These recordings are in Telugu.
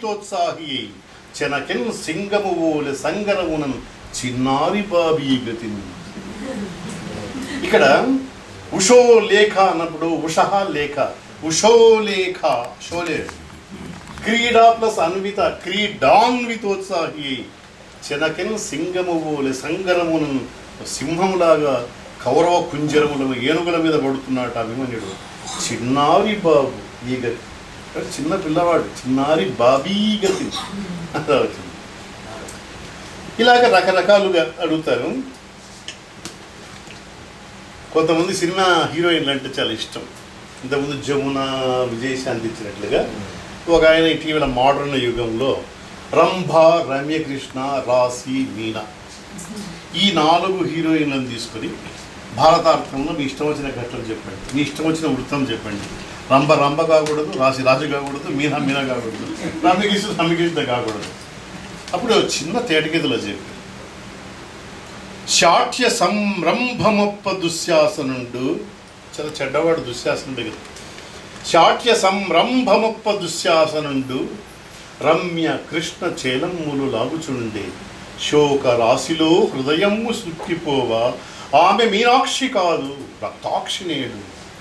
డాంబితోత్సాహి చెనకెన్ సింగము ఓలె సంగరమునన్ చిన్నారి బాబీ గతిని ఇక్కడ ఉషో లేఖ అన్నప్పుడు ఉషహ లేఖ ఉషో లేఖ షోలే క్రీడా ప్లస్ అన్విత క్రీడాన్వితోత్సాహి చెనకెన్ సింగము ఓలె సంగరమును సింహములాగా కౌరవ కుంజరములను ఏనుగుల మీద పడుతున్నాడు అభిమన్యుడు చిన్నారి బాబు ఈ గతి అంటే చిన్న పిల్లవాడు చిన్నారి బాబీ గతి అలా వచ్చింది ఇలాగ రకరకాలుగా అడుగుతారు కొంతమంది సినిమా హీరోయిన్లు అంటే చాలా ఇష్టం ఇంతకుముందు జమున విజయశాంతి ఇచ్చినట్లుగా ఒక ఆయన ఇటీవల మోడర్న్ యుగంలో రంభ రమ్యకృష్ణ రాశి మీనా ఈ నాలుగు హీరోయిన్లను తీసుకొని భారతార్థంలో మీ ఇష్టం వచ్చిన ఘట్టం చెప్పండి మీ ఇష్టం వచ్చిన వృత్తం చెప్పండి రంభ రంభ కాకూడదు రాశి రాజు కాకూడదు మీనా మీనా కాకూడదు రమ్యకృష్ణ రమ్యకృష్ణ కాకూడదు అప్పుడు చిన్న తేటగీతలో చెప్పి శాఠ్య సంరంభమొప్ప దుశ్శాసనుండు చాలా చెడ్డవాడు దుశ్శాసనుడు కదా శాఠ్య సంరంభమొప్ప దుశ్శాసనుండు రమ్య కృష్ణ చేలమ్ములు లాగుచుండే శోక రాశిలో హృదయము సుక్కిపోవా ఆమె మీనాక్షి కాదు రక్తాక్షినేడు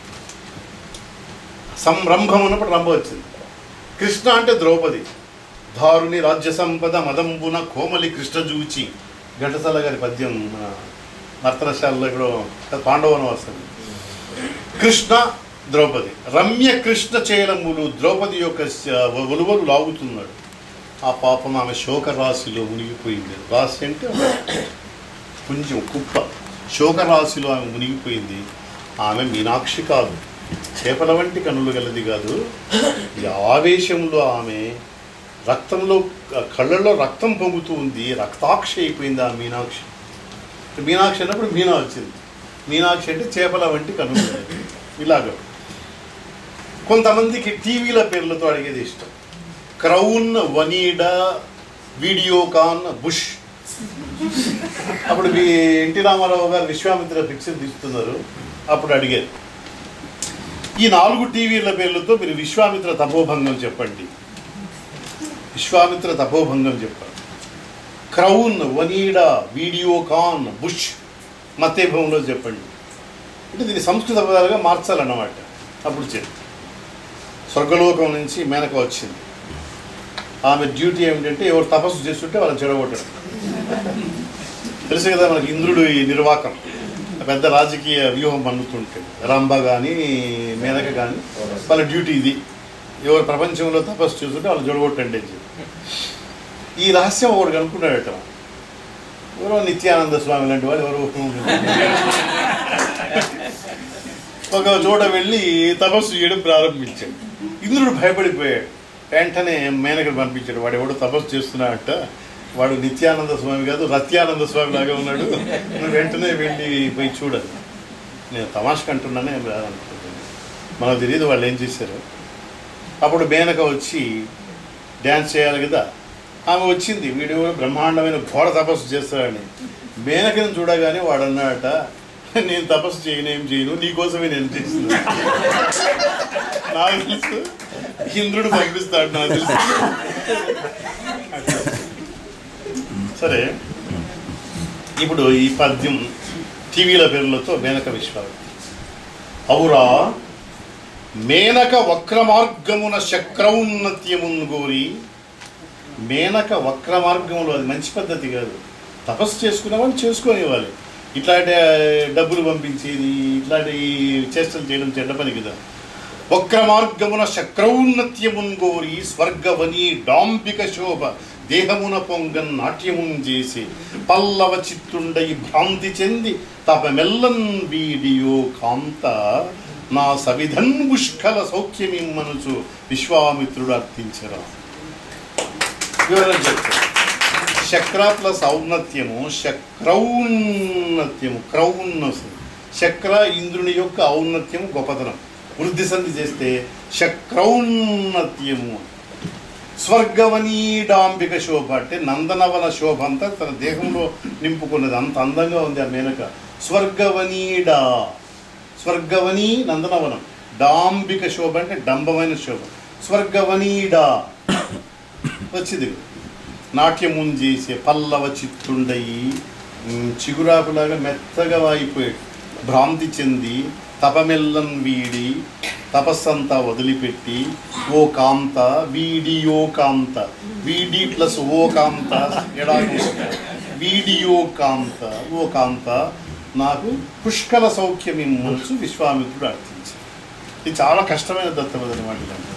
సంరంభం అన్నప్పుడు రంభ వచ్చింది కృష్ణ అంటే ద్రౌపది ధారుని రాజ్య సంపద మదంబున కోమలి కృష్ణ జూచి ఘంటసాల గారి పద్యం మన నర్తనశాలలో ఇక్కడ పాండవనం వస్తుంది కృష్ణ ద్రౌపది రమ్య కృష్ణ చేలములు ద్రౌపది యొక్క శ- ఒలువలు లాగుతున్నాడు ఆ పాపం ఆమె శోక రాశిలో మునిగిపోయింది రాశి అంటే ఒక కొంచెం కుప్ప శోక రాశిలో ఆమె మునిగిపోయింది ఆమె మీనాక్షి కాదు చేపల వంటి కనులు గలది కాదు ఈ ఆవేశంలో ఆమె రక్తంలో కళ్ళల్లో రక్తం పొంగుతూ ఉంది రక్తాక్షి అయిపోయింది ఆ మీనాక్షి మీనాక్షి అన్నప్పుడు మీనా వచ్చింది మీనాక్షి అంటే చేపల వంటి కనులు గలది. ఇలాగ కొంతమందికి టీవీల పేర్లతో అడిగేది ఇష్టం క్రౌన్ వనీడా వీడియోకాన్ బుష్ అప్పుడు మీ ఎన్టీ రామారావు గారు విశ్వామిత్ర పిక్చర్ తీస్తున్నారు అప్పుడు అడిగారు ఈ నాలుగు టీవీల పేర్లతో మీరు విశ్వామిత్ర తపోభంగం చెప్పండి విశ్వామిత్ర తపోభంగం చెప్పారు క్రౌన్ వనీడా వీడియోకాన్ బుష్ మతేభంలో చెప్పండి అంటే దీన్ని సంస్కృత పదాలుగా మార్చాలన్నమాట అప్పుడు చెప్పి స్వర్గలోకం నుంచి మేనక వచ్చింది ఆమె డ్యూటీ ఏమిటంటే ఎవరు తపస్సు చేస్తుంటే వాళ్ళని చెడగొట్టడం తెలుసు కదా మనకి ఇంద్రుడు ఈ నిర్వాకం పెద్ద రాజకీయ వ్యూహం పన్నుతుంటే రంభ కానీ మేనక కానీ వాళ్ళ డ్యూటీ ఇది ఎవరు ప్రపంచంలో తపస్సు చేస్తుంటే వాళ్ళు జొడగొట్టండి అని చెప్పి ఈ రహస్యం ఒకడు కనుక్కున్నాడట ఎవరో నిత్యానంద స్వామి లాంటి వాడు ఎవరో ఒక చోట వెళ్ళి తపస్సు చేయడం ప్రారంభించాడు ఇంద్రుడు భయపడిపోయాడు వెంటనే మేనకను పంపించాడు వాడు ఎవడో తపస్సు చేస్తున్నాడట వాడు నిత్యానంద స్వామి కాదు రత్యానంద స్వామి లాగా ఉన్నాడు నువ్వు వెంటనే వెళ్ళి పోయి చూడాలి నేను తమాషకు అంటున్నానే ఏం రాదనుకుంటున్నాను మనకు తెలియదు వాళ్ళు ఏం చేశారు అప్పుడు మేనక వచ్చి డ్యాన్స్ చేయాలి కదా ఆమె వచ్చింది వీడు బ్రహ్మాండమైన ఘోర తపస్సు చేస్తాడని మేనకను చూడగానే వాడు అన్నాడట నేను తపస్సు చేయను ఏం చేయను నీకోసమే నేను చేస్తున్నాను నాకు తెలుసు ఇంద్రుడు పంపిస్తాడు నాకు తెలుసు సరే ఇప్పుడు ఈ పద్యం టీవీల పేర్లతో మేనక విశ్వామిత్ర అవురా మేనక వక్రమార్గమున శక్రౌన్నత్యమున్ గోరి మేనక వక్ర మార్గంలో అది మంచి పద్ధతి కాదు తపస్సు చేసుకునేవాళ్ళు చేసుకునేవాళ్ళు ఇట్లాంటి ఆ, డబ్బులు పంపించేది ఇట్లాంటి చేష్టలు చేయడం చెడ్డ పని కదా వక్ర మార్గమున శక్రౌన్నత్యమున్ గోరి స్వర్గవని డాంబిక శోభ దేహమున పొంగన్ నాట్యమున్ చేసి పల్లవ చిత్తుండై భ్రాంతి చెంది తపమెల్లన్ వీడియో కాంత నా సవిధన్ పుష్కల సౌఖ్యమిమ్మనుచు విశ్వామిత్రుడు అర్థించరా వివరణ చెప్తాను శక్ర ప్లస్ ఔన్నత్యము శక్రౌన్నత్యము క్రౌన్ వస్తుంది శక్ర ఇంద్రుని యొక్క ఔన్నత్యము గొప్పతనం వృద్ధి సంధి చేస్తే శక్రౌన్నత్యము స్వర్గవనీడాంబిక శోభ అంటే నందనవన శోభ అంతా తన దేహంలో నింపుకున్నది అంత అందంగా ఉంది ఆ మేనక స్వర్గవనీడా స్వర్గవని నందనవనం డాంబిక శోభ అంటే డంబమైన శోభ స్వర్గవనీడా వచ్చింది నాట్యముం చేసే పల్లవ చిత్తుండయి ఉమ్, చిగురాకులాగా మెత్తగా వాయిపోయాడు భ్రాంతి చెంది తపమెల్లం వీడి తపస్సంతా వదిలిపెట్టి ఓ కాంత వీడియో కాంత వీడి ప్లస్ ఓ కాంత ఎడాగు వీడియో కాంత ఓ కాంత నాకు పుష్కల సౌఖ్యం ఇమ్మొచ్చు విశ్వామిత్రుడు అర్థించాడు ఇది చాలా కష్టమైన దత్తపది అనమాట ఇదంతా.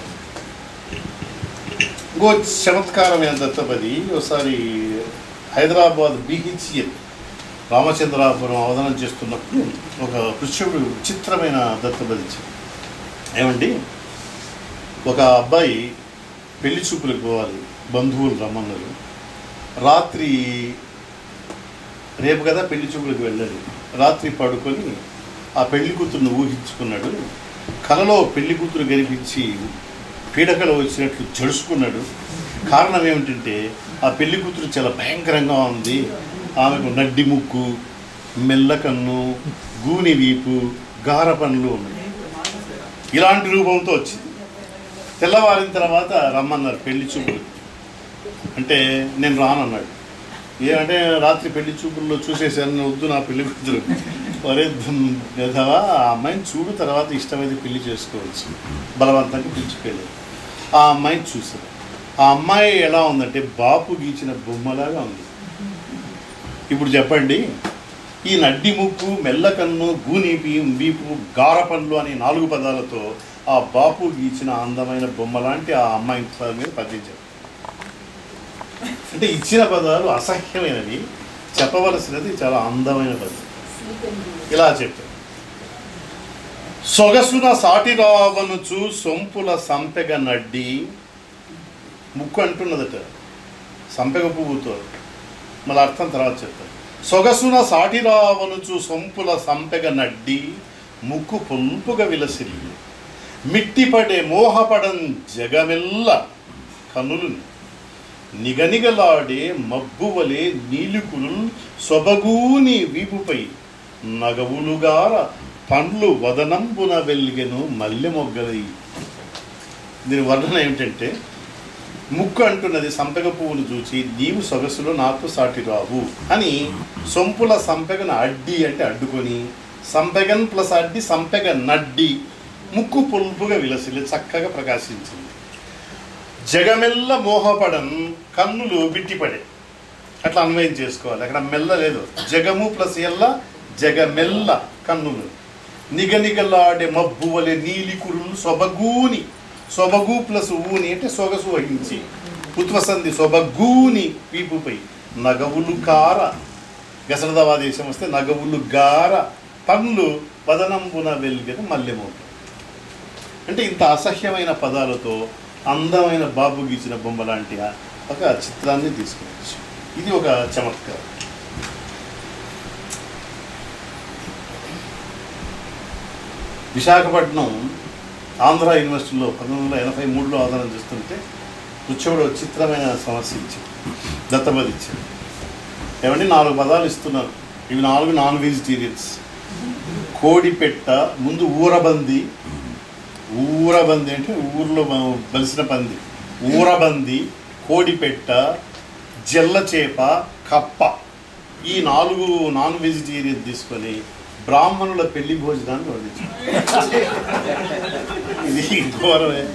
ఇంకో చమత్కారమైన దత్తపది ఒకసారి హైదరాబాద్ బీహెచ్ఎల్ రామచంద్రాపురం అవధానం చేస్తున్నప్పుడు ఒక కృష్ణుడు విచిత్రమైన దత్తపది ఇచ్చాడు. ఏమండి ఒక అబ్బాయి పెళ్లి చూపులకు పోవాలి బంధువులు రమ్మన్నారు రాత్రి రేపు కదా పెళ్లి చూపులకు వెళ్ళాడు రాత్రి పడుకొని ఆ పెళ్లి కూతురుని ఊహించుకున్నాడు కలలో పెళ్లి కూతురు కనిపించి పీడకలు వచ్చినట్లు జడుచుకున్నాడు కారణం ఏమిటంటే ఆ పెళ్లి కూతురు చాలా భయంకరంగా ఉంది ఆమెకు నడ్డి ముక్కు మెల్లకన్ను గూని వీపు గార పనులు ఉన్నాయి ఇలాంటి రూపంతో వచ్చింది తెల్లవారిన తర్వాత రమ్మన్నారు పెళ్లి చూపులు అంటే నేను రానన్నాడు ఏమంటే రాత్రి పెళ్లి చూపుల్లో చూసేసాను వద్దు నా పెళ్లి కూతురు ఒరే గదవా ఆ అమ్మాయిని చూడు తర్వాత ఇష్టమైతే పెళ్లి చేసుకోవచ్చు బలవంతంగా పిలుచుకెళ్ళారు ఆ అమ్మాయిని చూశారు ఆ అమ్మాయి ఎలా ఉందంటే బాపు గీచిన బొమ్మలాగా ఉంది ఇప్పుడు చెప్పండి ఈ నడ్డి ముక్కు మెల్లకన్ను గూనీపి వీపు గార పండ్లు అనే నాలుగు పదాలతో ఆ బాపు గీచిన అందమైన బొమ్మ లాంటి ఆ అమ్మాయి మీద పద్యించారు అంటే ఇచ్చిన పదాలు అసహ్యమైనవి చెప్పవలసినది చాలా అందమైన పదం ఇలా చెప్పారు సొగసున సాటి రావనుచు సొంపుల సంపెగ నడ్డి ముక్కు అంటున్నదట సంపెగ పువ్వుతో మళ్ళీ అర్థం తర్వాత చెప్తారు సొగసున సాటి రావనుచు సొంపుల సంపెగ నడ్డి ముక్కు పొంపుగా విలసిల్లి మిట్టిపడే మోహపడం జగమెల్ల కనులు నిగనిగలాడే మబ్బువలే నీలికులు సొబగూని వీపుపై నగవులుగార పండ్లు వదనంబున వెలిగెను మల్లె మొగ్గలై దీని వర్ణన ఏమిటంటే ముక్కు అంటున్నది సంపెగ పువ్వును చూచి నీవు సొగసులో నాకు సాటి రావు అని సొంపుల సంపెగను అడ్డి అంటే అడ్డుకొని సంపెగన్ ప్లస్ అడ్డి సంపెగ నడ్డి ముక్కు పుల్పుగా విలసిల్లి చక్కగా ప్రకాశించింది జగమెల్ల మోహపడన్ కన్నులు బిట్టిపడే అట్లా అన్వయం చేసుకోవాలి అక్కడ మెల్ల లేదు జగము ప్లస్ ఎల్ల జగమెల్ల కన్నులు నిగనిగలాడే మబ్బు వలె నీలి కురులు సొబగూని సొబగు ప్లస్ ఊని అంటే సొగసు వహించి ఉత్వసంధి సొబగూని వీపుపై నగవులు కార గసరదవా దేశం వస్తే నగవులు గార పండ్లు వదనంబున వెలిగిన మల్లెమూట అంటే ఇంత అసహ్యమైన పదాలతో అందమైన బాబు గీచిన బొమ్మ లాంటి ఆ ఒక చిత్రాన్ని తీసుకువచ్చు ఇది ఒక చమత్కారం విశాఖపట్నం ఆంధ్ర యూనివర్సిటీలో పంతొమ్మిది వందల ఎనభై మూడులో ఆధారం చేస్తుంటే రుచోడు చిత్రమైన సమస్య ఇచ్చాడు దత్తపది ఇచ్చాడు ఏమంటే నాలుగు పదాలు ఇస్తున్నారు ఇవి నాలుగు నాన్ వెజిటేరియన్స్ కోడిపెట్ట ముందు ఊరబంది ఊరబంది అంటే ఊర్లో మ- బలిసిన పంది ఊరబంది కోడిపెట్ట జల్ల చేప కప్ప ఈ నాలుగు నాన్ వెజిటేరియన్ తీసుకొని బ్రాహ్మణుల పెళ్లి భోజనాన్ని వండించారు ఇది ఘోరమే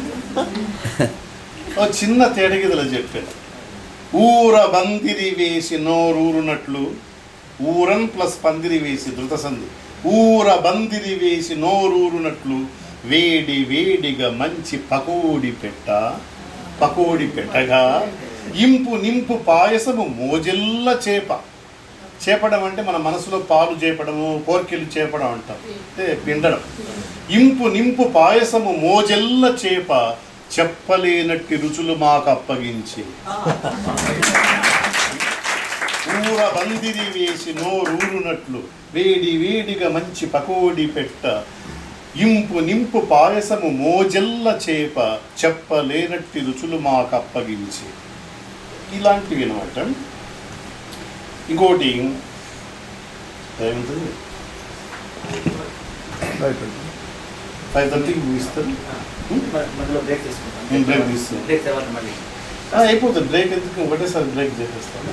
ఓ చిన్న తేడగిదలో చెప్పాను ఊర బందిరి వేసి నోరూరునట్లు ఊరన్ ప్లస్ పందిరి వేసి ధృత సంధి ఊర బందిరి వేసి నోరూరునట్లు వేడి వేడిగా మంచి పకోడి పెట్ట పకోడి పెట్టగా ఇంపు నింపు పాయసము మోజెల్ల చేప చేపడం అంటే మన మనసులో పాలు చేపడము కోర్కెలు చేపడం అంటాం అంటే పిండడం ఇంపు నింపు పాయసము మోజెల్ల చేప చెప్పలేనట్టి రుచులు మాకు అప్పగించి ఊర బందిరి వేసి నోరూరునట్లు వేడి వేడిగా మంచి పకోడి పెట్ట ఇంపు నింపు పాయసము మోజెల్ల చేప చెప్పలేనట్టి రుచులు మాకు అప్పగించి ఇలాంటివి అనమాట ఇంకోటి ఏముంటుంది ఫైవ్ థర్టీకి ముగిస్తారు మధ్యలో బ్రేక్ తీసుకుంటాం నేను బ్రేక్ తీసుకుంటాను. బ్రేక్ తర్వాత మళ్ళీ ఆ, అయిపోతుంది బ్రేక్ ఎందుకు ఒకటేసారి బ్రేక్ చేసేస్తాను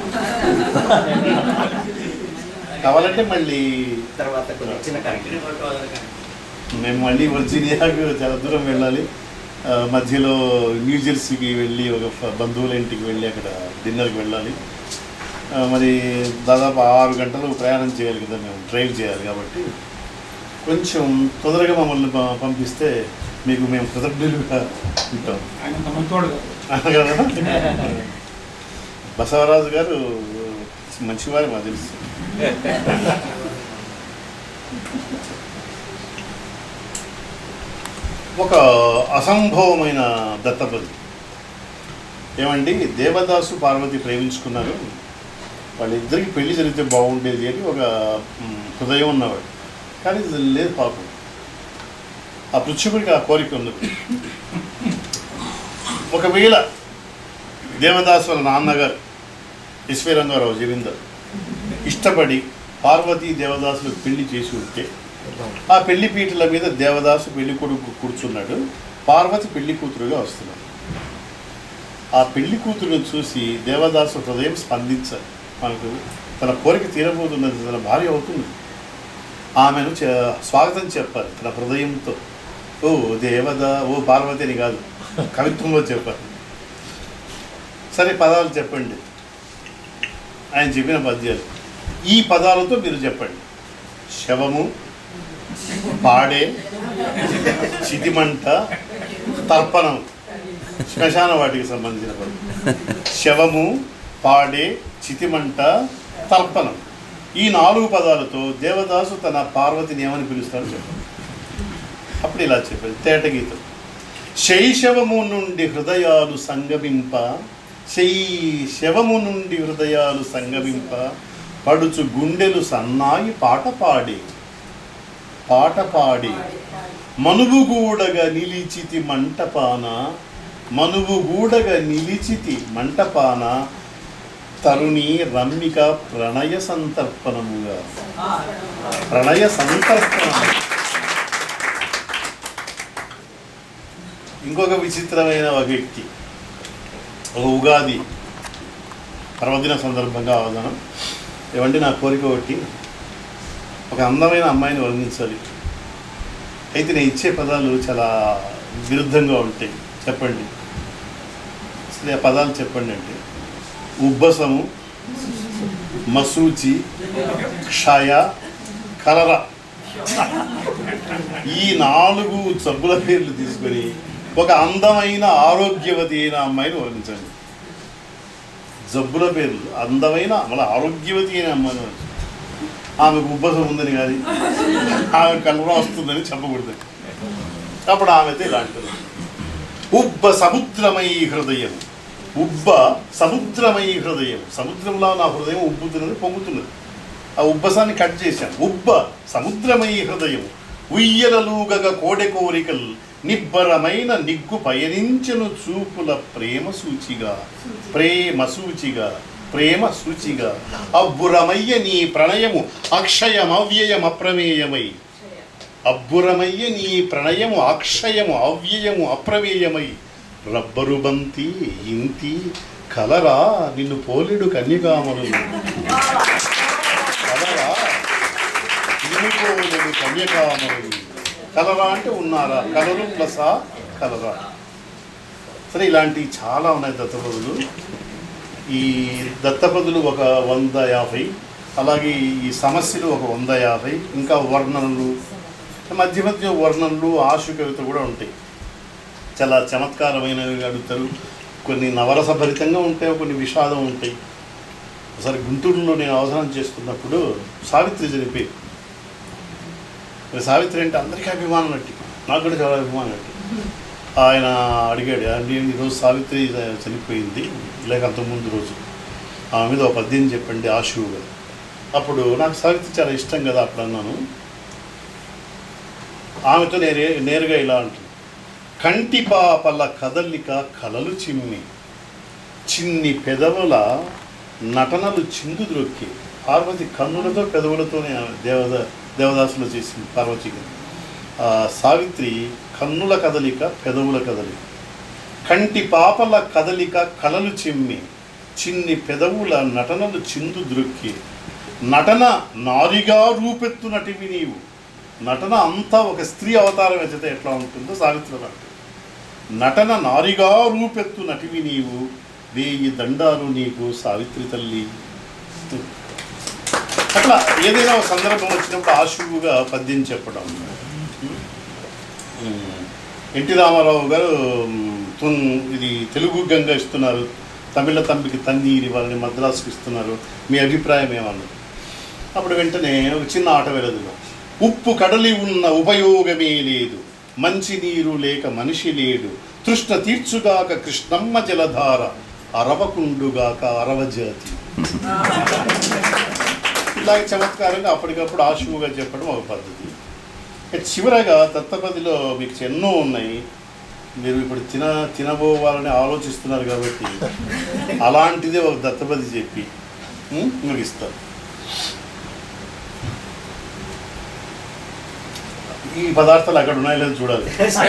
కావాలంటే మళ్ళీ తర్వాత కొన్ని చిన్న కార్యక్రమం మేము మళ్ళీ వర్జీనియాకు చాలా దూరం వెళ్ళాలి ఆ, మధ్యలో న్యూ జెర్సీకి వెళ్ళి ఒక ఫ- బంధువుల ఇంటికి వెళ్ళి అక్కడ డిన్నర్కి వెళ్ళాలి ఆ, మరి దాదాపు ఆరు గంటలు ప్రయాణం చేయాలి కదా మేము డ్రైవ్ చేయాలి కాబట్టి కొంచెం తొందరగా మమ్మల్ని ప- పంపిస్తే మీకు మేము కృతజ్ఞులుగా ఉంటాం ఆయన తమతోడు కాదు. కదా బసవరాజు గారు మంచివారు మాకు తెలుసు ఒక అసంభవమైన దత్తపది ఏమండి దేవదాసు పార్వతి ప్రేమించుకున్నారు వాళ్ళిద్దరికి పెళ్లి జరిగితే బాగుండేది అని ఒక మ్, హృదయం ఉన్నవాడు కానీ ఇది లేదు పాపం ఆ పృచ్ఛకుడికి ఆ కోరిక ఉన్నది ఒకవేళ దేవదాసు వాళ్ళ నాన్నగారు ఈశ్వరంగారావు జమీందార్ ఇష్టపడి పార్వతీ దేవదాసులకు పెళ్లి చేసి ఉంటే ఆ పెళ్లి పీటల మీద దేవదాసు పెళ్లి కొడుకు కూర్చున్నాడు పార్వతి పెళ్లి కూతురుగా వస్తున్నాడు ఆ పెళ్లి కూతురుని చూసి దేవదాసు హృదయం స్పందించాలి మనకు తన కోరిక తీరబోతున్నది తన భార్య అవుతుంది ఆమెను చే- స్వాగతం చెప్పాలి తన హృదయంతో ఓ దేవదా ఓ పార్వతి అని కాదు కవిత్వంలో చెప్పాలి సరే పదాలు చెప్పండి ఆయన చెప్పిన పద్యాలు ఈ పదాలతో మీరు చెప్పండి శవము పాడే చితిమంట తర్పణం శ్మశాన వాటికి సంబంధించిన పదం శవము పాడే చితిమంట తర్పణం ఈ నాలుగు పదాలతో దేవదాసు తన పార్వతిని ఏమని పిలుస్తాడో చెప్పండి అప్పుడు ఇలా చెప్పాడు తేట గీతం శైశవము నుండి హృదయాలు సంగమింప శైశవము నుండి హృదయాలు సంగమింప పడుచు గుండెలు సన్నాయి పాట పాడి పాట పాడి మనువుగూడగా నిలిచితి మంటపాన మనువుగూడగా నిలిచితి మంటపాన తరుణి రమ్మిక ప్రణయ సంతర్పణముగా ప్రణయ సంతర్పణము ఇంకొక విచిత్రమైన ఒక వ్యక్తి ఒక ఉగాది పర్వదిన సందర్భంగా అవధానం ఏమంటే నా కోరిక ఒకటి ఒక అందమైన అమ్మాయిని వర్ణించాలి అయితే నేను ఇచ్చే పదాలు చాలా విరుద్ధంగా ఉంటాయి చెప్పండి అసలు ఆ పదాలు చెప్పండి అంటే ఉబ్బసము మసూచి క్షయ కలర ఈ నాలుగు జబ్బుల పేర్లు తీసుకొని ఒక అందమైన ఆరోగ్యవతి అయిన అమ్మాయిని వర్ణించండి జబ్బుల పేర్లు అందమైన మళ్ళీ ఆరోగ్యవతి అయిన అమ్మాయిని వర్ణించండి ఆమెకు ఉబ్బసం ఉందని కానీ ఆమె కలరా వస్తుందని చెప్పకూడదు అప్పుడు ఆమెతో ఇలాంటిది ఉబ్బ సముద్రమై హృదయం ఉబ్బ సముద్రమై హృదయం సముద్రంలో నా హృదయం ఉబ్బుతున్నది పొంగుతున్నది ఆ ఉబ్బసాన్ని కట్ చేశాను ఉబ్బ సముద్రమై హృదయం ఉయ్యలలుగగ కోడె కోరికల్ నిబ్బరమైన నిగ్గు పయనించను చూపుల ప్రేమ సూచిగా ప్రేమ సూచిగా ప్రేమ సూచిగా అబ్బురమయ్య నీ ప్రణయము అక్షయమవ్యయం అప్రమేయమై అబ్బురమయ్య నీ ప్రణయము అక్షయము అవ్యయము అప్రమేయమై రబ్బరు బంతి ఇంతి కలరా నిన్ను పోలిడు కన్యకామలు కలరా నిన్ను పోలిడు కన్యకామలు కలరా అంటే ఉన్నారా కలరు ప్లస్ ఆ కలరా సరే ఇలాంటివి చాలా ఉన్నాయి దత్తపదులు ఈ దత్తపదులు ఒక వంద యాభై అలాగే ఈ సమస్యలు ఒక వంద యాభై ఇంకా వర్ణనలు మధ్య మధ్య వర్ణనలు ఆశు కవిత కూడా ఉంటాయి చాలా చమత్కారమైనవి అడుగుతారు కొన్ని నవరస భరితంగా ఉంటాయి కొన్ని విషాదం ఉంటాయి ఒకసారి గుంటూరులో నేను అవసరం చేసుకున్నప్పుడు సావిత్రి చనిపోయింది మరి సావిత్రి అంటే అందరికీ అభిమానం నట్టి నాకు కూడా చాలా అభిమానం నట్టి ఆయన అడిగాడు అంటే ఈరోజు సావిత్రి చనిపోయింది లేక అంతకుముందు రోజు ఆమె మీద ఒక పద్యం చెప్పండి ఆశువు గారు అప్పుడు నాకు సావిత్రి చాలా ఇష్టం కదా అప్పుడు అన్నాను ఆమెతో నేరే నేరుగా ఇలా అంటుంది కంటి పాపల కదలిక కలలు చిమ్మి చిన్ని పెదవుల నటనలు చిందు ద్రొక్కి పార్వతి కన్నులతో పెదవులతోనే ఆమె దేవద దేవదాసులు చేసింది పార్వతికి ఆ సావిత్రి కన్నుల కదలిక పెదవుల కదలిక కంటి పాపల కదలిక కలలు చిమ్మి చిన్ని పెదవుల నటనలు చిందు దృక్కి నటన నారిగా రూపెత్తునటివి నీవు నటన అంతా ఒక స్త్రీ అవతారం ఎత్తితే ఎట్లా ఉంటుందో సావిత్రి రావు నటన నారిగా రూపెత్తు నటివి నీవు వేయి దండాలు నీకు సావిత్రి తల్లి అట్లా ఏదైనా ఒక సందర్భం వచ్చినప్పుడు ఆశువుగా పద్యం చెప్పడం ఉమ్, ఎన్టీ రామారావు గారు ఉమ్, తున్ ఇది తెలుగు గంగ ఇస్తున్నారు తమిళ తంబికి తన్నీరు వాళ్ళని మద్రాసుకి ఇస్తున్నారు మీ అభిప్రాయం ఏమన్నది అప్పుడు వెంటనే ఒక చిన్న ఆట వెలదులో ఉప్పు కడలి ఉన్న ఉపయోగమే లేదు మంచి నీరు లేక మనిషి లేడు తృష్ణ తీర్చుగాక కృష్ణమ్మ జలధార అరవకుండుగాక అరవజాతి ఇలాగ చమత్కారంగా అప్పటికప్పుడు ఆశువుగా చెప్పడం ఒక పద్ధతి ఇక చివరగా దత్తపదిలో మీకు ఎన్నో ఉన్నాయి మీరు ఇప్పుడు తిన తినబోవాలని ఆలోచిస్తున్నారు కాబట్టి అలాంటిదే ఒక దత్తపది చెప్పి ఉం, ముగిస్తారు ఈ పదార్థాలు అక్కడ ఉన్నాయో లేదో చూడాలి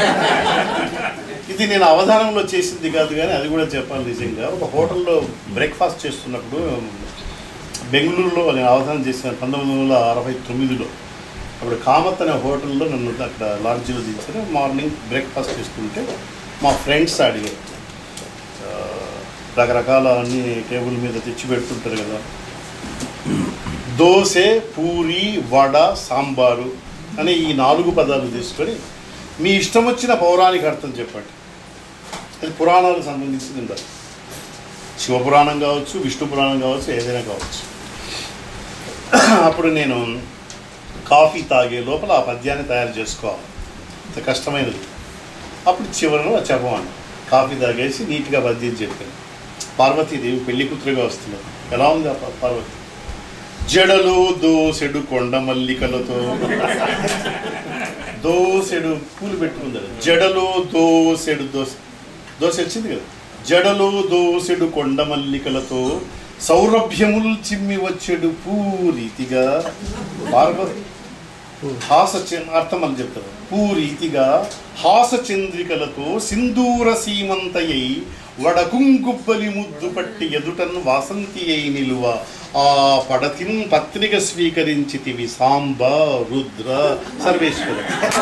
ఇది నేను అవధానంలో చేసింది కాదు కానీ అది కూడా చెప్పాలి నిజంగా ఒక హోటల్లో బ్రేక్ఫాస్ట్ చేస్తున్నప్పుడు బెంగళూరులో నేను అవధానం చేసిన పంతొమ్మిది వందల అరవై తొమ్మిదిలో అప్పుడు కామత్ అనే హోటల్లో నన్ను అక్కడ లాడ్జీలో దించారు మార్నింగ్ బ్రేక్ఫాస్ట్ చేస్తుంటే మా ఫ్రెండ్స్ అడిగారు ఆ, రకరకాల అన్ని టేబుల్ మీద తెచ్చి పెడుతుంటారు కదా దోశ పూరి వడ సాంబారు అనే ఈ నాలుగు పదాలు తీసుకొని మీ ఇష్టం వచ్చిన పౌరాణిక అర్థం చెప్పండి అది పురాణాలకు సంబంధించింది ఉండాలి శివపురాణం కావచ్చు విష్ణు పురాణం కావచ్చు ఏదైనా కావచ్చు అప్పుడు నేను కాఫీ తాగే లోపల ఆ పద్యాన్ని తయారు చేసుకోవాలి అంత కష్టమైనది అప్పుడు చివరిలో చెప్పమని కాఫీ తాగేసి నీట్గా పద్యం చెప్పాను పార్వతీదేవి పెళ్లి కూతురుగా వస్తున్నారు ఎలా ఉంది ఆ పా- పార్వతి జడలు దోసెడు కొండ మల్లికలతో దోసెడు పూలు పెట్టుకుంది జడలు దోసెడు దోస దోశ వచ్చింది కదా జడలు దోసెడు కొండ మల్లికలతో సౌరభ్యములు చిమ్మి వచ్చెడు పూరీతిగా పార్వతి హాస చ- అర్థం అని చెప్తారు పూరీతిగా హాస చంద్రికలతో సింధూర సీమంతయై వడకుంగుబ్బలి ముద్దు పట్టి ఎదుటన్ వాసంతి అయి నిలువ ఆ పడతిన్ పత్రిక స్వీకరించితివి సాంబ రుద్ర సర్వేశ్వర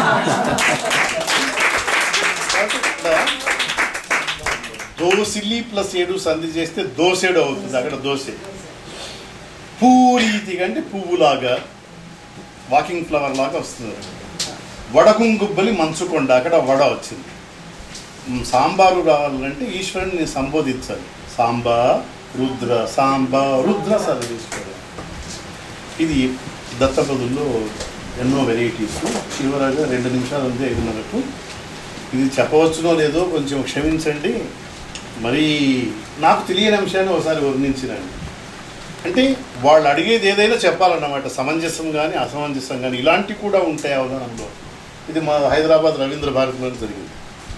దోసిలి ప్లస్ ఏడు సంధి చేస్తే దోసేడు అవుతుంది అక్కడ దోసె పూరీతిగా అంటే పువ్వులాగా వాకింగ్ ఫ్లవర్ లాగా వస్తుంది వడకుంగుబ్బలి మంచుకొండ అక్కడ వడ వచ్చింది మ్, సాంబారు రావాలంటే ఈశ్వరుని సంబోధించాలి సాంబా రుద్ర సాంబా రుద్ర సర్వేశ్వర ఇది దత్తపదుల్లో ఎన్నో వెరైటీస్ చివరగా రెండు నిమిషాలు ఉంది ఐదున్నరకు ఇది చెప్పవచ్చునో లేదో కొంచెం క్షమించండి మరి నాకు తెలియని అంశాన్ని ఒకసారి వర్ణించినండి అంటే వాళ్ళు అడిగేది ఏదైనా చెప్పాలన్నమాట సమంజసం కానీ అసమంజసం కానీ ఇలాంటివి కూడా ఉంటాయి అవధానంలో ఇది మా హైదరాబాద్ రవీంద్ర భారతిలో జరిగింది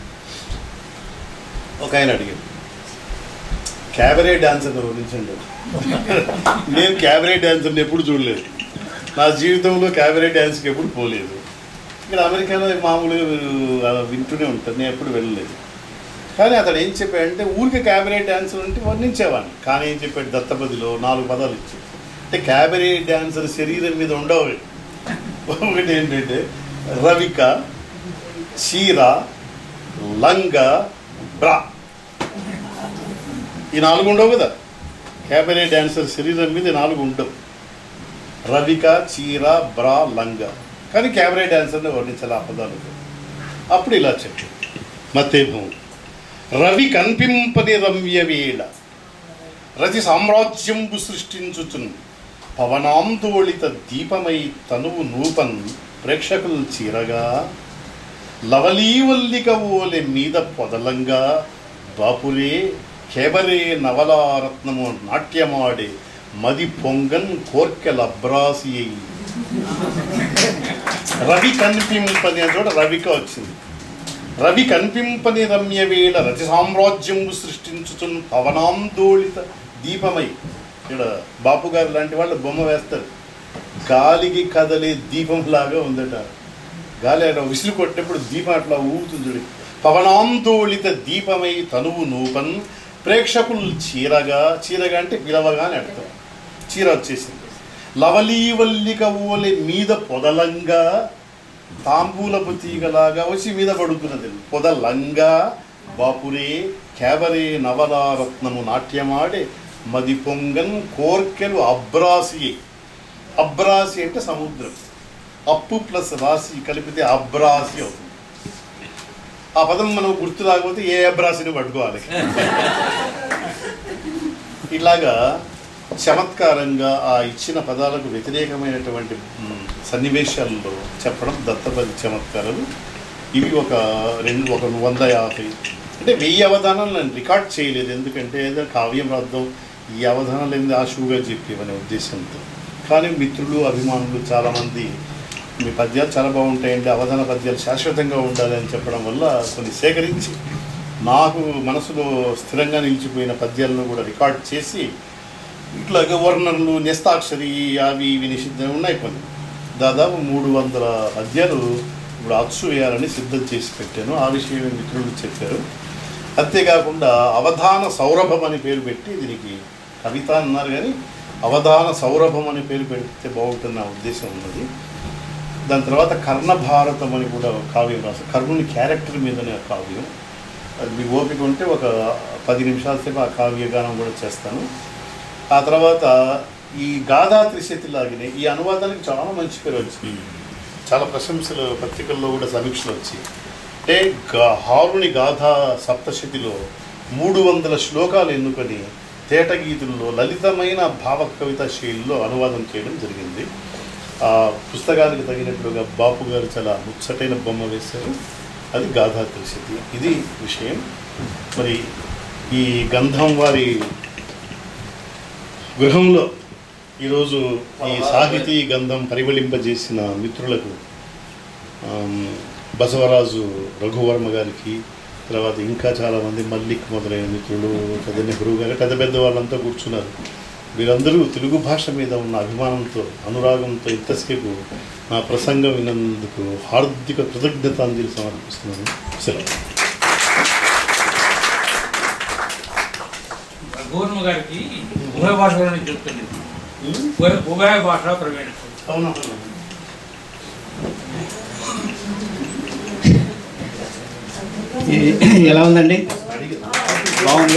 ఒక ఆయన అడిగాడు క్యాబరే డాన్సర్ వర్ణించండి నేను క్యాబరే డాన్సర్ని ఎప్పుడు చూడలేదు నా జీవితంలో క్యాబరే డాన్స్కి ఎప్పుడు పోలేదు ఇక్కడ అమెరికాలో మామూలుగా మీరు అలా వింటూనే ఉంటారు నేను ఎప్పుడు వెళ్ళలేదు కానీ అతడు ఏం చెప్పాడంటే ఊరికి క్యాబరే డాన్సర్ అంటే వర్ణించేవాడిని కానీ ఏం చెప్పాడు దత్తపదిలో నాలుగు పదాలు ఇచ్చాడు అంటే క్యాబరే డాన్సర్ శరీరం మీద ఉండవు ఒకటి ఏంటంటే రవిక చీర లంగ బ్రా ఈ నాలుగు ఉండవు కదా క్యాబరే డాన్సర్ శరీరం మీద ఈ నాలుగు ఉండవు రవిక చీర బ్రా లంగ కానీ క్యాబరే డాన్సర్ని వర్ణించాలి ఆ పదాలు అప్పుడు ఇలా చెప్పు మత్తేభం రవి కనిపింపని రమ్య వేళ రతి సామ్రాజ్యంబు సృష్టించుచున్ పవనాందోళిత దీపమై తనువు నూపన్ ప్రేక్షకులు చీరగా లవలీవల్లిక ఓలె మీద పొదలంగా బాపురే కేబరే నవలారత్నము నాట్యమాడే మది పొంగన్ కోర్కెల అబ్రాసి అయి రవి కనిపింపని అని చోట రవిక వచ్చింది రవి కనిపింపని రమ్య వేళ రతి సామ్రాజ్యము సృష్టించుచున్ పవనాందోళిత దీపమై ఇక్కడ బాపు గారు లాంటి వాళ్ళు బొమ్మ వేస్తారు గాలికి కదలే దీపం లాగా ఉందట గాలి అట్లా విసురు కొట్టినప్పుడు దీపం అట్లా ఊగుతుంది చూడు పవనాందోళిత దీపమై తనువు నూపన్ ప్రేక్షకులు చీరగా చీరగా అంటే పిలవగా అని అర్థం చీర వచ్చేసింది లవలీవల్లిక ఓలె మీద పొదలంగా తాంబూలపు తీగలాగా వచ్చి మీద పడుతున్నది పొదలంగా బాపురే కేవరే నవలారత్నము నాట్యమాడే మది పొంగన్ కోర్కెలు అబ్రాసి అబ్రాసి అంటే సముద్రం అప్పు ప్లస్ రాశి కలిపితే అబ్రాసి అవుతుంది ఆ పదం మనం గుర్తు రాకపోతే ఏ అబ్రాసిని పట్టుకోవాలి ఇలాగా చమత్కారంగా ఆ ఇచ్చిన పదాలకు వ్యతిరేకమైనటువంటి మ్, సన్నివేశాల్లో చెప్పడం దత్తపది చమత్కారాలు ఇవి ఒక రెండు ఒక వంద యాభై అంటే వెయ్యి అవధానాలు నేను రికార్డ్ చేయలేదు ఎందుకంటే ఏదో కావ్యం రాద్దాం ఈ అవధానాలు ఏంది ఆశువుగా చెప్పేవనే ఉద్దేశంతో కానీ మిత్రులు అభిమానులు చాలామంది మీ పద్యాలు చాలా బాగుంటాయండి అవధాన పద్యాలు శాశ్వతంగా ఉండాలి అని చెప్పడం వల్ల కొన్ని సేకరించి నాకు మనసులో స్థిరంగా నిలిచిపోయిన పద్యాలను కూడా రికార్డ్ చేసి ఇట్లాగే వర్ణనలు నెస్తాక్షరి అవి ఇవి నిషిద్ధం ఉన్నాయి కొన్ని దాదాపు మూడు వందల పద్యాలు ఇప్పుడు అచ్చు వేయాలని సిద్ధం చేసి పెట్టాను ఆ విషయం మిత్రులు చెప్పారు అంతేకాకుండా అవధాన సౌరభం అని పేరు పెట్టి దీనికి కవిత అన్నారు కానీ అవధాన సౌరభం అని పేరు పెడితే బాగుంటుంది నా ఉద్దేశం ఉన్నది దాని తర్వాత కర్ణభారతం అని కూడా ఒక కావ్యం రాశారు కర్ణుని క్యారెక్టర్ మీదనే ఆ కావ్యం అది మీ ఓపిక ఉంటే ఒక పది నిమిషాల సేపు ఆ కావ్యగానం కూడా చేస్తాను ఆ తర్వాత ఈ గాథా త్రిశతి లాగినే ఈ అనువాదానికి చాలా మంచి పేరు వచ్చింది చాలా ప్రశంసలు పత్రికల్లో కూడా సమీక్షలు వచ్చాయి అంటే గా- హారుని గాథా సప్తశతిలో మూడు వందల శ్లోకాలు ఎన్నుకొని తేటగీతుల్లో లలితమైన భావ కవిత శైలిలో అనువాదం చేయడం జరిగింది ఆ పుస్తకానికి తగినట్లుగా బాపు గారు చాలా ముచ్చటైన బొమ్మ వేశారు అది గాథా త్రిశతి ఇది విషయం మరి ఈ గంధం వారి గృహంలో ఈరోజు ఈ సాహితీ గంధం పరిమళింపజేసిన మిత్రులకు ఆమ్, బసవరాజు రఘువర్మ గారికి తర్వాత ఇంకా చాలామంది మల్లిక్ మొదలైన మిత్రులు పెద్ద నెహ్రూ గారు పెద్ద పెద్ద వాళ్ళంతా కూర్చున్నారు వీరందరూ తెలుగు భాష మీద ఉన్న అభిమానంతో అనురాగంతో ఇంతసేపు నా ప్రసంగం విన్నందుకు హార్దిక కృతజ్ఞతాంజలి సమర్పిస్తున్నాను సెలవు గౌరమ్మ గారికి ఉభయ భాషలో చెప్తుంది ఉభయ ఉభయ భాష ప్రవీణ అవునవును ఈ- ఎలా ఉందండి బాగుంది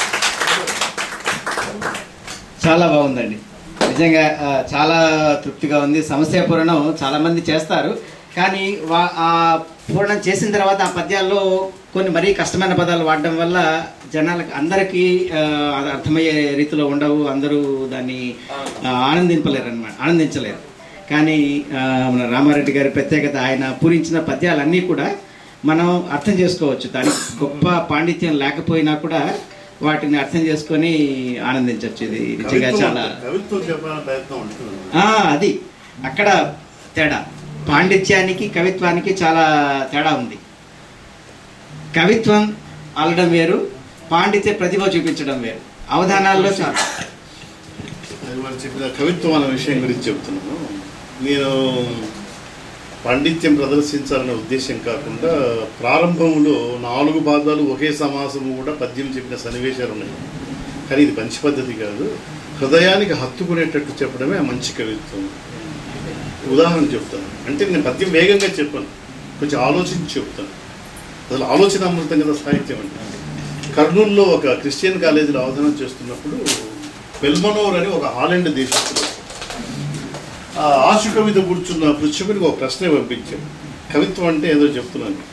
చాలా బాగుందండి నిజంగా ఆ, చాలా తృప్తిగా ఉంది సమస్య పూరణం చాలా మంది చేస్తారు కానీ వా ఆ పూరణం చేసిన తర్వాత ఆ పద్యాల్లో కొన్ని మరీ కష్టమైన పదాలు వాడడం వల్ల జనాలకు అందరికీ ఆ, అది అర్థమయ్యే రీతిలో ఉండవు అందరూ దాన్ని ఆ, ఆనందింపలేరు అనమాట ఆనందించలేరు కానీ ఆ, మన రామారెడ్డి గారి ప్రత్యేకత ఆయన పూరించిన పద్యాలన్నీ కూడా మనం అర్థం చేసుకోవచ్చు దానికి గొప్ప పాండిత్యం లేకపోయినా కూడా వాటిని అర్థం చేసుకొని ఆనందించవచ్చు ఇది నిజంగా చాలా కవిత్వం చెప్పాలని ప్రయత్నం ఉంటుంది ఆ, అది అక్కడ తేడా పాండిత్యానికి కవిత్వానికి చాలా తేడా ఉంది కవిత్వం అల్లడం వేరు పాండిత్య ప్రతిభ చూపించడం వేరు అవధానాల్లో చాలా అది మనం చెప్పిన కవిత్వం అనే విషయం గురించి చెప్తున్నాను నేను పాండిత్యం ప్రదర్శించాలనే ఉద్దేశం కాకుండా ప్రారంభంలో నాలుగు పాదాలు ఒకే సమాసము కూడా పద్యం చెప్పిన సన్నివేశాలు ఉన్నాయి కానీ ఇది మంచి పద్ధతి కాదు హృదయానికి హత్తుకునేటట్టు చెప్పడమే ఆ మంచి కవిత్వం ఉదాహరణ చెప్తాను అంటే నేను పద్యం వేగంగా చెప్పాను కొంచెం ఆలోచించి చెప్తాను అసలు ఆలోచన అమృతం కదా సాహిత్యం అంటే కర్నూలులో ఒక క్రిస్టియన్ కాలేజీలో అవధానం చేస్తున్నప్పుడు వెల్మనోర్ అని ఒక హాలెండ్ దేశస్తుడు ఆ ఆశు కవిత కూర్చున్న పృచ్ఛకునికి ఒక ప్రశ్న పంపించాడు కవిత్వం అంటే ఏదో చెప్తున్నాను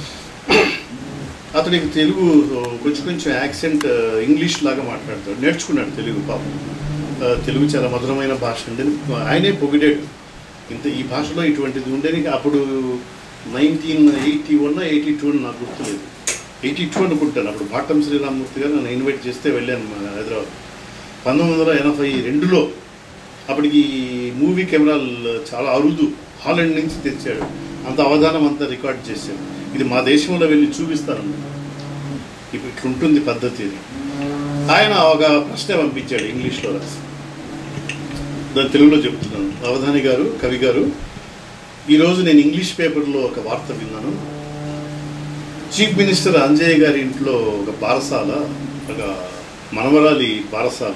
అతనికి తెలుగు కొంచెం కొంచెం యాక్సెంట్ ఇంగ్లీష్ లాగా మాట్లాడతాడు నేర్చుకున్నాడు తెలుగు పాపం ఆ, తెలుగు చాలా మధురమైన భాష అండి ఆయనే పొగిడాడు ఇంత ఈ భాషలో ఇటువంటిది ఉండేది అప్పుడు nineteen eighty one eighty two నాకు గుర్తులేదు ఎయిటీ టూ అనుకుంటాను అప్పుడు భాటం శ్రీరామమూర్తి గారు నన్ను ఇన్వైట్ చేస్తే వెళ్ళాను మా హైదరాబాద్ పంతొమ్మిది వందల ఎనభై రెండులో అప్పటికి మూవీ కెమెరాలు చాలా అరుదు హాలండ్ నుంచి తెచ్చాడు అంత అవధానం అంతా రికార్డ్ చేశాడు ఇది మా దేశంలో వెళ్ళి చూపిస్తాను ఇప్పుడు ఇట్లుంటుంది పద్ధతి అని ఆయన ఒక ప్రశ్న పంపించాడు ఇంగ్లీష్లో రాసి దాని తెలుగులో చెప్తున్నాను అవధాని గారు కవి గారు ఈరోజు నేను ఇంగ్లీష్ పేపర్లో ఒక వార్త విన్నాను చీఫ్ మినిస్టర్ అంజయ్ గారి ఇంట్లో ఒక బారసాల ఒక మనవరాలి బారసాల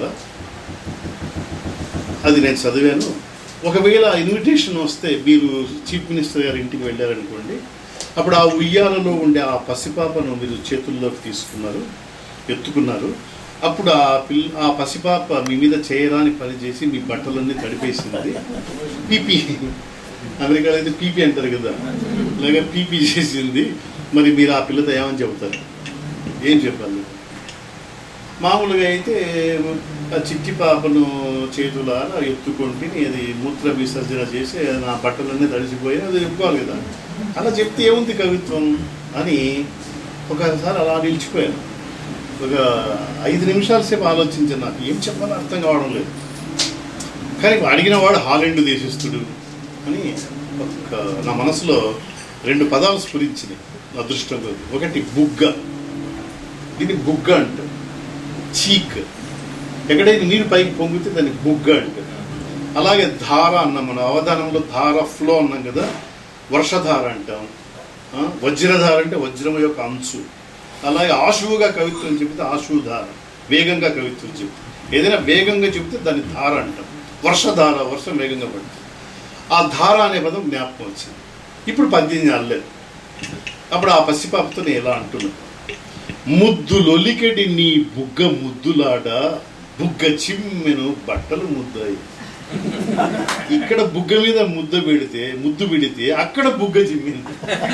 అది నేను చదివాను ఒకవేళ ఇన్విటేషన్ వస్తే మీరు చీఫ్ మినిస్టర్ గారి ఇంటికి వెళ్ళారనుకోండి అప్పుడు ఆ ఉయ్యాలలో ఉండే ఆ పసిపాపను మీరు చేతుల్లోకి తీసుకున్నారు ఎత్తుకున్నారు అప్పుడు ఆ పిల్ల ఆ పసిపాప మీ మీద చేయరాని పని చేసి మీ బట్టలన్నీ తడిపేసింది పీపీ అమెరికాలో అయితే పీపీ అంటారు కదా లేక పీపీ చేసింది మరి మీరు ఆ పిల్లతో ఏమని చెబుతారు ఏం చెప్పాలి మామూలుగా అయితే ఆ చిట్టి పాపను చేతులారా ఎత్తుకుంటే అది మూత్ర విసర్జన చేసి నా బట్టలన్నీ తడిసిపోయి అది చెప్పుకోవాలి కదా అలా చెప్తే ఏముంది కవిత్వం అని ఒకసారి అలా నిలిచిపోయాను ఒక ఐదు నిమిషాల సేపు ఆలోచించాను నాకు ఏం చెప్పాలో అర్థం కావడం లేదు కానీ అడిగిన వాడు హాలెండ్ దేశస్థుడు అని ఒక నా మనసులో రెండు పదాలు స్ఫురించినాయి అదృష్టం కొద్ది ఒకటి బుగ్గ దీన్ని బుగ్గ అంటారు చీక్ ఎక్కడైనా నీరు పైకి పొంగితే దాన్ని బుగ్గ అంటారు అలాగే ధార అన్నాం మనం అవధానంలో ధార ఫ్లో అన్నాం కదా వర్షధార అంటాం ఆ, వజ్రధార అంటే వజ్రం యొక్క అంచు అలాగే ఆశువుగా కవిత్వం చెబితే ఆశుధార వేగంగా కవిత్వం చెబితే ఏదైనా వేగంగా చెబితే దాన్ని ధార అంటాం వర్షధార వర్షం వేగంగా పడుతుంది ఆ ధార అనే పదం జ్ఞాపకం వచ్చింది ఇప్పుడు పద్దెనిమిది అల్లలేదు అప్పుడు ఆ పసిపాపతో నేను ఎలా అంటున్నా ముద్దులొలికెడి నీ బుగ్గ ముద్దులాడ బుగ్గ చిమ్మెను బట్టలు ముద్దాయి ఇక్కడ బుగ్గ మీద ముద్ద పెడితే ముద్దు పెడితే అక్కడ బుగ్గ చిమ్మింది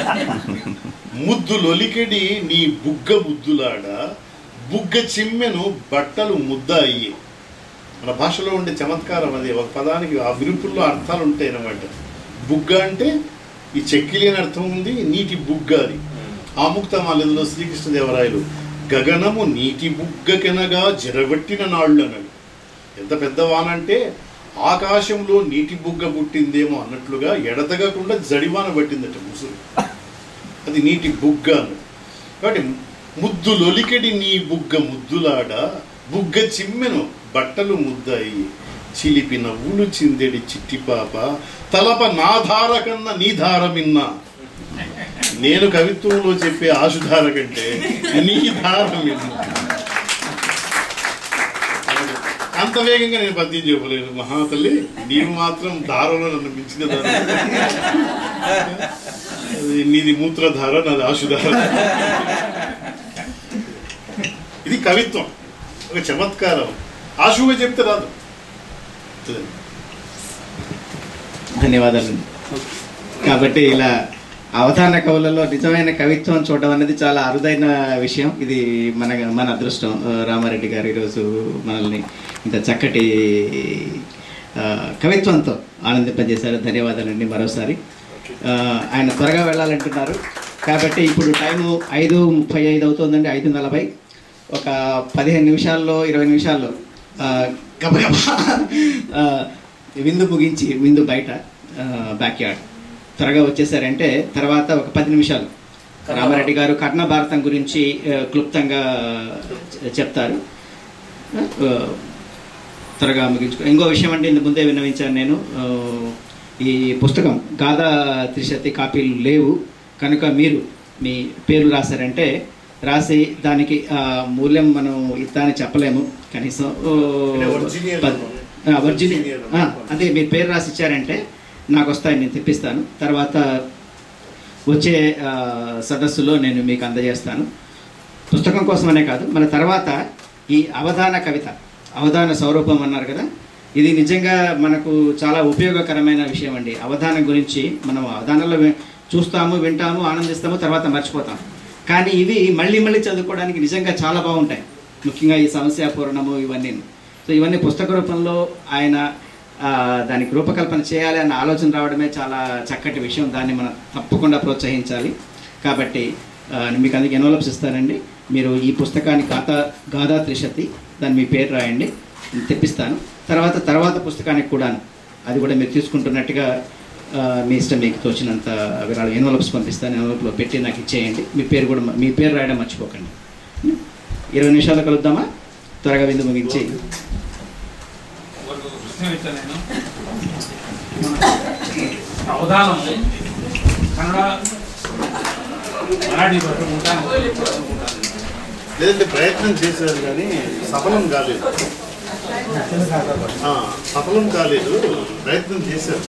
ముద్దులొలికెడి నీ బుగ్గ ముద్దులాడ బుగ్గ చిమ్మెను బట్టలు ముద్ద అయ్యి మన భాషలో ఉండే చమత్కారం అది ఒక పదానికి ఆ విరుపుల్లో అర్థాలు ఉంటాయి అన్నమాట బుగ్గ అంటే ఈ చెక్కిలి అని అర్థం ఉంది నీటి బుగ్గ అని ఆముక్త మాల్యంలో శ్రీకృష్ణదేవరాయలు గగనము నీటి బుగ్గకెనగా జరగొట్టిన నాళ్ళు అన్నాడు ఎంత పెద్ద వాన అంటే ఆకాశంలో నీటి బుగ్గ పుట్టిందేమో అన్నట్లుగా ఎడతగకుండా జడివాన పట్టిందట ముసురు అది నీటి బుగ్గ అన్నాడు కాబట్టి ముద్దులొలికెడి నీ బుగ్గ ముద్దులాడ బుగ్గ చిమ్మెను బట్టలు ముద్దాయి చిలిపి నవ్వులు చిందెడి చిట్టి పాప తలప నా ధార కన్నా నీ ధార మిన్నా నేను కవిత్వంలో చెప్పే ఆశుధార కంటే నీ ధార మిన్నా అంత వేగంగా నేను పద్యం చెప్పలేను మహాతల్లి నీవు మాత్రం ధారలో నన్ను మించిన ధార అది నీది మూత్రధార నాది ఆశుధార ఇది కవిత్వం ఒక చమత్కారం ఆశువుగా చెప్తే రాదు ధన్యవాదాలు కాబట్టి ఇలా అవధాన కవులలో నిజమైన కవిత్వం చూడడం అనేది చాలా అరుదైన విషయం ఇది మన మన అదృష్టం ఆ, రామారెడ్డి గారు ఈరోజు మనల్ని ఇంత చక్కటి ఆ, కవిత్వంతో ఆనందింపజేశారు ధన్యవాదాలండి మరోసారి ఆ, ఆయన త్వరగా వెళ్ళాలంటున్నారు కాబట్టి ఇప్పుడు టైము ఐదు ముప్పై ఐదు అవుతుందండి ఐదు నలభై ఒక పదిహేను నిమిషాల్లో ఇరవై నిమిషాల్లో ఆ, గబగబా ఆ, విందు ముగించి విందు బయట బ్యాక్ యార్డ్ త్వరగా వచ్చేసారంటే తర్వాత ఒక పది నిమిషాలు రామారెడ్డి గారు కర్ణ భారతం గురించి ఆ, క్లుప్తంగా చె- చెప్తారు ఆ, త్వరగా ముగించుకో ఇంకో విషయం అంటే ఇంత ముందే విన్నవించాను నేను ఆ, ఈ పుస్తకం గాథా త్రిశతి కాపీలు లేవు కనుక మీరు మీ పేరు రాశారంటే రాసి దానికి ఆ, మూల్యం మనం ఇంత అని చెప్పలేము కనీసం ఓ, అంటే original పది- ఆ, ఒరిజినల్ ఆ, అదే మీరు పేరు రాసి ఇచ్చారంటే నాకు వస్తాయి నేను తెప్పిస్తాను తర్వాత వచ్చే ఆ, సదస్సులో నేను మీకు అందజేస్తాను పుస్తకం కోసమనే కాదు మన తర్వాత ఈ అవధాన కవిత అవధాన స్వరూపం అన్నారు కదా ఇది నిజంగా మనకు చాలా ఉపయోగకరమైన విషయం అండి అవధానం గురించి మనం అవధానంలో వి- చూస్తాము వింటాము ఆనందిస్తాము తర్వాత మర్చిపోతాం కానీ ఇవి మళ్ళీ మళ్ళీ చదువుకోవడానికి నిజంగా చాలా బాగుంటాయి ముఖ్యంగా ఈ సమస్య పూర్ణము ఇవన్నీ సో ఇవన్నీ పుస్తక రూపంలో ఆయన ఆ, దానికి రూపకల్పన చేయాలి అన్న ఆలోచన రావడమే చాలా చక్కటి విషయం దాన్ని మనం తప్పకుండా ప్రోత్సహించాలి కాబట్టి ఆ, మీకు అందుకే ఎన్వలప్స్ ఇస్తానండి మీరు ఈ పుస్తకాన్ని గాథా గాథా త్రిశతి దాన్ని మీ పేరు రాయండి తెప్పిస్తాను తర్వాత తర్వాత పుస్తకానికి కూడాను అది కూడా మీరు తీసుకుంటున్నట్టుగా ఆ, మీ ఇష్టం మీకు తోచినంత విరాళం ఎన్వలప్స్ పంపిస్తాను ఎన్వలప్లో పెట్టి నాకు ఇచ్చేయండి మీ పేరు కూడా మీ పేరు రాయడం మర్చిపోకండి ఇరవై నిమిషాలు కలుద్దామా త్వరగా విందు ముగించి ఒక ప్రశ్న ఇస్తాను నేను మన అవధానము కన్నడ మరాఠీ భాష ఉంటాను లేదంటే ప్రయత్నం చేశారు కానీ సఫలం కాలేదు ఆ, సఫలం కాలేదు ప్రయత్నం చేశారు